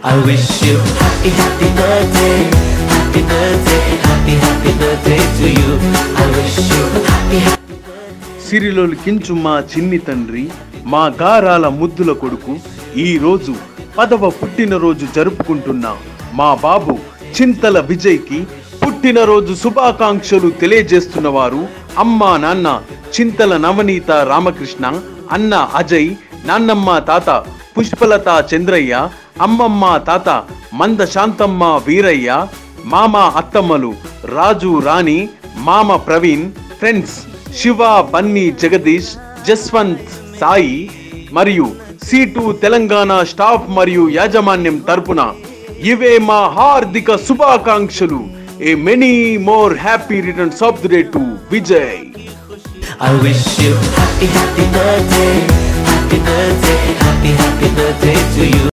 I wish you happy, happy birthday, happy birthday, happy, happy birthday to you. I wish you happy, happy. సిరిలోలికించు మా చిన్ని తండ్రి మా గారాల ముద్దుల కొడుకు ఈ రోజు పదవ పుట్టినరోజు జరుపుకుంటున్న మా బాబు చింతల విజయ్కి పుట్టినరోజు శుభాకాంక్షలు తెలియజేస్తున్న వారు అమ్మా నాన్న చింతల నవనీత రామకృష్ణ అన్న అజయ్ నాన్నమ్మ తాత పుష్పలత చంద్రయ్య అమ్మమ్మ తాత మంద శాంతమ్మ వీరయ్య మామ అత్తమ్మలు రాజు రాణి మామ ప్రవీణ్ ఫ్రెండ్స్ శివ బన్నీ జగదీష్ జస్వంత్ సాయి మరియు సీటు తెలంగాణ స్టాఫ్ మరియు యాజమాన్యం తరపున ఇవే మా హార్దిక శుభాకాంక్షలు a many more happy returns of the day to Vijay I wish you happy, happy birthday, happy birthday, happy, happy birthday to you.